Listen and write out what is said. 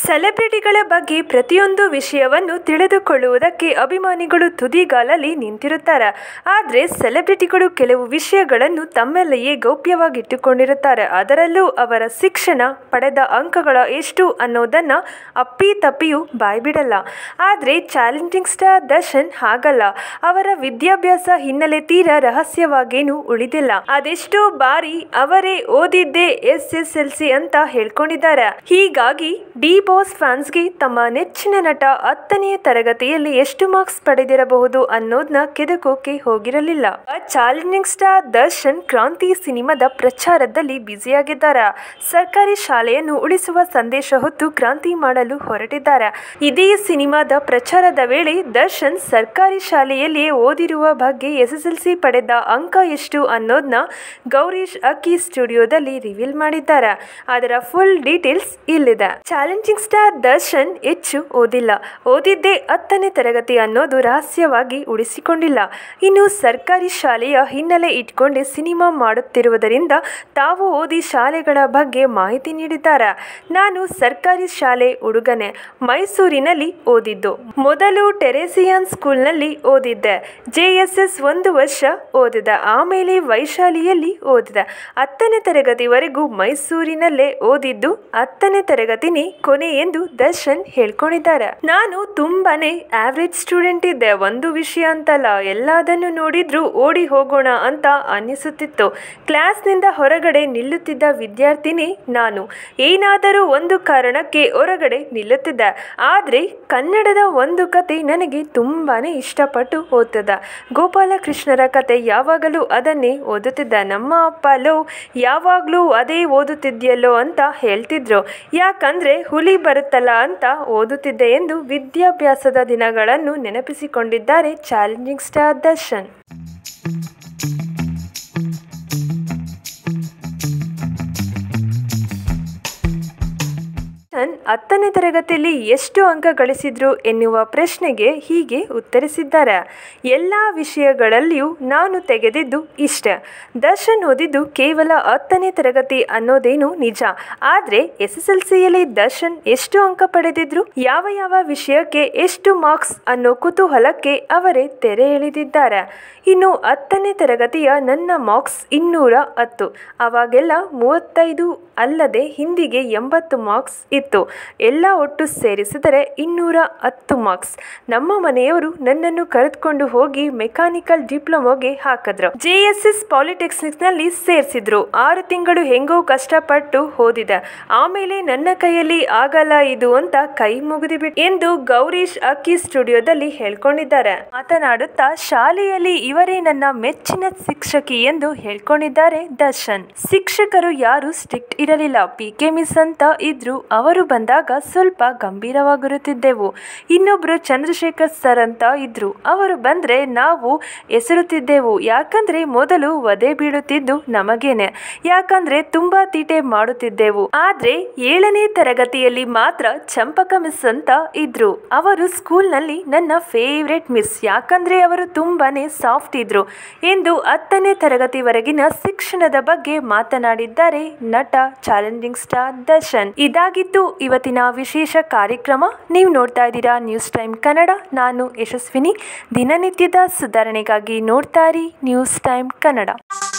ಸೆಲೆಬ್ರಿಟಿಗಳ ಬಗ್ಗೆ ಪ್ರತಿಯೊಂದು ವಿಷಯವನ್ನು ತಿಳಿದುಕೊಳ್ಳುವುದಕ್ಕೆ ಅಭಿಮಾನಿಗಳು ತುದಿಗಾಲಲ್ಲಿ ನಿಂತಿರುತ್ತಾರೆ ಆದರೆ ಸೆಲೆಬ್ರಿಟಿಗಳು ಕೆಲವು ವಿಷಯಗಳನ್ನು ತಮ್ಮಲ್ಲಿಯೇ ಗೌಪ್ಯವಾಗಿಟ್ಟುಕೊಂಡಿರುತ್ತಾರೆ ಅದರಲ್ಲೂ ಅವರ ಶಿಕ್ಷಣ ಪಡೆದ ಅಂಕಗಳ ಎಷ್ಟು ಅನ್ನೋದನ್ನು ಅಪ್ಪಿತಪ್ಪಿಯೂ ಬಾಯ್ಬಿಡಲ್ಲ ಆದರೆ ಚಾಲೆಂಜಿಂಗ್ ಸ್ಟಾರ್ ದರ್ಶನ್ ಹಾಗಲ್ಲ ಅವರ ವಿದ್ಯಾಭ್ಯಾಸ ಹಿನ್ನೆಲೆ ತೀರಾ ರಹಸ್ಯವಾಗೇನು ಉಳಿದಿಲ್ಲ ಅದೆಷ್ಟೋ ಬಾರಿ ಅವರೇ ಓದಿದ್ದೇ ಎಸ್ ಎಸ್ ಎಲ್ ಸಿ ಅಂತ ಹೇಳ್ಕೊಂಡಿದ್ದಾರೆ ಹೀಗಾಗಿ ಡಿ ಬಾಸ್ ಫ್ಯಾನ್ಸ್ಗೆ ತಮ್ಮ ನೆಚ್ಚಿನ ನಟ ಹತ್ತನೆಯ ತರಗತಿಯಲ್ಲಿ ಎಷ್ಟು ಮಾರ್ಕ್ಸ್ ಪಡೆದಿರಬಹುದು ಅನ್ನೋದನ್ನ ಕೆದಕೋಕೆ ಹೋಗಿರಲಿಲ್ಲ ಚಾಲೆಂಜಿಂಗ್ ಸ್ಟಾರ್ ದರ್ಶನ್ ಕ್ರಾಂತಿ ಸಿನಿಮಾದ ಪ್ರಚಾರದಲ್ಲಿ ಬ್ಯುಸಿಯಾಗಿದ್ದಾರೆ ಸರ್ಕಾರಿ ಶಾಲೆಯನ್ನು ಉಳಿಸುವ ಸಂದೇಶ ಹೊತ್ತು ಕ್ರಾಂತಿ ಮಾಡಲು ಹೊರಟಿದ್ದಾರೆ ಇದೇ ಸಿನಿಮಾದ ಪ್ರಚಾರದ ವೇಳೆ ದರ್ಶನ್ ಸರ್ಕಾರಿ ಶಾಲೆಯಲ್ಲಿಯೇ ಓದಿರುವ ಬಗ್ಗೆ ಎಸ್ ಎಸ್ ಎಲ್ ಸಿ ಪಡೆದ ಅಂಕ ಎಷ್ಟು ಅನ್ನೋದನ್ನ ಗೌರೀಶ್ ಅಕ್ಕಿ ಸ್ಟುಡಿಯೋದಲ್ಲಿ ರಿವೀಲ್ ಮಾಡಿದ್ದಾರೆ ಅದರ ಫುಲ್ ಡೀಟೇಲ್ಸ್ ಇಲ್ಲಿದೆ ಚಾಲೆಂಜಿಂಗ್ ಸ್ಟಾರ್ ದರ್ಶನ್ ಹೆಚ್ಚು ಓದಿಲ್ಲ ಓದಿದ್ದೇ ಹತ್ತನೇ ತರಗತಿ ಅನ್ನೋದು ರಹಸ್ಯವಾಗಿ ಉಳಿಸಿಕೊಂಡಿಲ್ಲ ಇನ್ನು ಸರ್ಕಾರಿ ಶಾಲೆಯ ಹಿನ್ನೆಲೆ ಇಟ್ಕೊಂಡೆ ಸಿನಿಮಾ ಮಾಡುತ್ತಿರುವುದರಿಂದ ತಾವು ಓದಿ ಶಾಲೆಗಳ ಬಗ್ಗೆ ಮಾಹಿತಿ ನೀಡಿದ್ದಾರೆ ನಾನು ಸರ್ಕಾರಿ ಶಾಲೆ ಹುಡುಗನೆ ಮೈಸೂರಿನಲ್ಲಿ ಓದಿದ್ದು ಮೊದಲು ಟೆರೆಸಿಯನ್ ಸ್ಕೂಲ್ನಲ್ಲಿ ಓದಿದ್ದೆ ಜೆ ಎಸ್ ಎಸ್ ಒಂದು ವರ್ಷ ಓದಿದೆ ಆಮೇಲೆ ವೈಶಾಲಿಯಲ್ಲಿ ಓದಿದೆ ಹತ್ತನೇ ತರಗತಿವರೆಗೂ ಮೈಸೂರಿನಲ್ಲೇ ಓದಿದ್ದು ಹತ್ತನೇ ತರಗತಿನೇ ಕೊನೆ ಎಂದು ದರ್ಶನ್ ಹೇಳ್ಕೊಂಡಿದ್ದಾರೆ ನಾನು ತುಂಬಾನೇ ಆವ್ರೇಜ್ ಸ್ಟೂಡೆಂಟ್ ಇದ್ದೆ ಒಂದು ವಿಷಯ ಅಂತಲ್ಲ ಎಲ್ಲದನ್ನು ನೋಡಿದ್ರು ಓಡಿ ಹೋಗೋಣ ಅಂತ ಅನ್ನಿಸುತ್ತಿತ್ತು ಕ್ಲಾಸ್ನಿಂದ ಹೊರಗಡೆ ನಿಲ್ಲುತ್ತಿದ್ದ ವಿದ್ಯಾರ್ಥಿನಿ ನಾನು ಏನಾದರೂ ಒಂದು ಕಾರಣಕ್ಕೆ ಹೊರಗಡೆ ನಿಲ್ಲುತ್ತಿದ್ದೆ ಆದರೆ ಕನ್ನಡದ ಒಂದು ಕತೆ ನನಗೆ ತುಂಬಾನೇ ಇಷ್ಟಪಟ್ಟು ಓದ್ತಿದ್ದ ಗೋಪಾಲಕೃಷ್ಣರ ಕತೆ ಯಾವಾಗಲೂ ಅದನ್ನೇ ಓದುತ್ತಿದ್ದ ನಮ್ಮ ಅಪ್ಪ ಲೋ ಯಾವಾಗಲೂ ಅದೇ ಓದುತ್ತಿದ್ಯಲ್ಲೋ ಅಂತ ಹೇಳ್ತಿದ್ರು ಯಾಕಂದ್ರೆ ಹುಲಿ ಬರುತ್ತಲ್ಲ ಅಂತ ಓದುತ್ತಿದ್ದೆ ಎಂದು ವಿದ್ಯಾಭ್ಯಾಸದ ದಿನಗಳನ್ನು ನೆನಪಿಸಿಕೊಂಡಿದ್ದಾರೆ ಚಾಲೆಂಜಿಂಗ್ ಸ್ಟಾರ್ ದರ್ಶನ್ ದರ್ಶನ್ ಹತ್ತನೇ ತರಗತಿಯಲ್ಲಿ ಎಷ್ಟು ಅಂಕ ಗಳಿಸಿದ್ರು ಎನ್ನುವ ಪ್ರಶ್ನೆಗೆ ಹೀಗೆ ಉತ್ತರಿಸಿದ್ದಾರೆ ಎಲ್ಲ ವಿಷಯಗಳಲ್ಲಿಯೂ ನಾನು ತೆಗೆದಿದ್ದು ಇಷ್ಟೆ ದರ್ಶನ್ ಓದಿದ್ದು ಕೇವಲ ಹತ್ತನೇ ತರಗತಿ ಅನ್ನೋದೇನು ನಿಜ ಆದರೆ ಎಸ್ ಎಸ್ ಎಲ್ ಸಿಯಲ್ಲಿ ದರ್ಶನ್ ಎಷ್ಟು ಅಂಕ ಪಡೆದಿದ್ರು ಯಾವ ಯಾವ ವಿಷಯಕ್ಕೆ ಎಷ್ಟು ಮಾರ್ಕ್ಸ್ ಅನ್ನೋ ಕುತೂಹಲಕ್ಕೆ ಅವರೇ ತೆರೆ ಎಳೆದಿದ್ದಾರೆ ಇನ್ನು ಹತ್ತನೇ ತರಗತಿಯ ನನ್ನ ಮಾರ್ಕ್ಸ್ ಇನ್ನೂರ ಹತ್ತು ಅವಾಗೆಲ್ಲ ಮೂವತ್ತೈದು ಅಲ್ಲದೆ ಹಿಂದಿಗೆ ಎಂಬತ್ತು ಮಾರ್ಕ್ಸ್ ಇತ್ತು ಎಲ್ಲ ಒಟ್ಟು ಸೇರಿಸಿದರೆ ಇನ್ನೂರ ಹತ್ತು ಮಾರ್ಕ್ಸ್ ನಮ್ಮ ಮನೆಯವರು ನನ್ನನ್ನು ಕರೆದುಕೊಂಡು ಹೋಗಿ ಮೆಕ್ಯಾನಿಕಲ್ ಡಿಪ್ಲೊಮೊಗೆ ಹಾಕಿದ್ರು ಜೆ ಎಸ್ ಎಸ್ ಪಾಲಿಟೆಕ್ನಿಕ್ಸ್ನಲ್ಲಿ ಸೇರಿಸಿದ್ರು ಆರು ತಿಂಗಳು ಹೆಂಗೋ ಕಷ್ಟಪಟ್ಟು ಓದಿದೆ ಆಮೇಲೆ ನನ್ನ ಕೈಯಲ್ಲಿ ಆಗಲ್ಲ ಇದು ಅಂತ ಕೈ ಮುಗಿದುಬಿಟ್ಟು ಎಂದು ಗೌರೀಶ್ ಅಕ್ಕಿ ಸ್ಟುಡಿಯೋದಲ್ಲಿ ಹೇಳ್ಕೊಂಡಿದ್ದಾರೆ ಮಾತನಾಡುತ್ತಾ ಶಾಲೆಯಲ್ಲಿ ಇವರೇ ನನ್ನ ಮೆಚ್ಚಿನ ಶಿಕ್ಷಕಿ ಎಂದು ಹೇಳ್ಕೊಂಡಿದ್ದಾರೆ ದರ್ಶನ್ ಶಿಕ್ಷಕರು ಯಾರು ಸ್ಟ್ರಿಕ್ಟ್ ಇರಲಿಲ್ಲ ಪಿ ಕೆ ಮಿಸ್ ಅಂತ ಇದ್ರು ಅವರು ಬಂದಾಗ ಸ್ವಲ್ಪ ಗಂಭೀರವಾಗಿರುತ್ತಿದ್ದೆವು ಇನ್ನೊಬ್ರು ಚಂದ್ರಶೇಖರ್ ಸರ್ ಅಂತ ಇದ್ರು ಅವರು ಬಂದ್ರೆ ನಾವು ಎಸರುತ್ತಿದ್ದೆವು ಯಾಕಂದ್ರೆ ಮೊದಲು ವಧೆ ಬೀಳುತ್ತಿದ್ದು ನಮಗೇನೆ ಯಾಕಂದ್ರೆ ತುಂಬಾ ತೀಟೆ ಮಾಡುತ್ತಿದ್ದೆವು ಆದ್ರೆ ಏಳನೇ ತರಗತಿಯಲ್ಲಿ ಮಾತ್ರ ಚಂಪಕ ಮಿಸ್ ಅಂತ ಇದ್ರು ಅವರು ಸ್ಕೂಲ್ನಲ್ಲಿ ನನ್ನ ಫೇವ್ರೆಟ್ ಮಿಸ್ ಯಾಕಂದ್ರೆ ಅವರು ತುಂಬಾನೇ ಸಾಫ್ಟ್ ಇದ್ರು ಎಂದು ಹತ್ತನೇ ತರಗತಿವರೆಗಿನ ಶಿಕ್ಷಣದ ಬಗ್ಗೆ ಮಾತನಾಡಿದ್ದಾರೆ ನಟ ಚಾಲೆಂಜಿಂಗ್ ಸ್ಟಾರ್ ದರ್ಶನ್ ಇದಾಗಿತ್ತು ಇವತ್ತಿನ ವಿಶೇಷ ಕಾರ್ಯಕ್ರಮ ನೀವು ನೋಡ್ತಾ ಇದ್ದೀರಾ ನ್ಯೂಸ್ ಟೈಮ್ ಕನ್ನಡ ನಾನು ಯಶಸ್ವಿನಿ ದಿನನಿತ್ಯದ ಸುಧಾರಣೆಗಾಗಿ ನೋಡ್ತಾ ಇರಿ ನ್ಯೂಸ್ ಟೈಮ್ ಕನ್ನಡ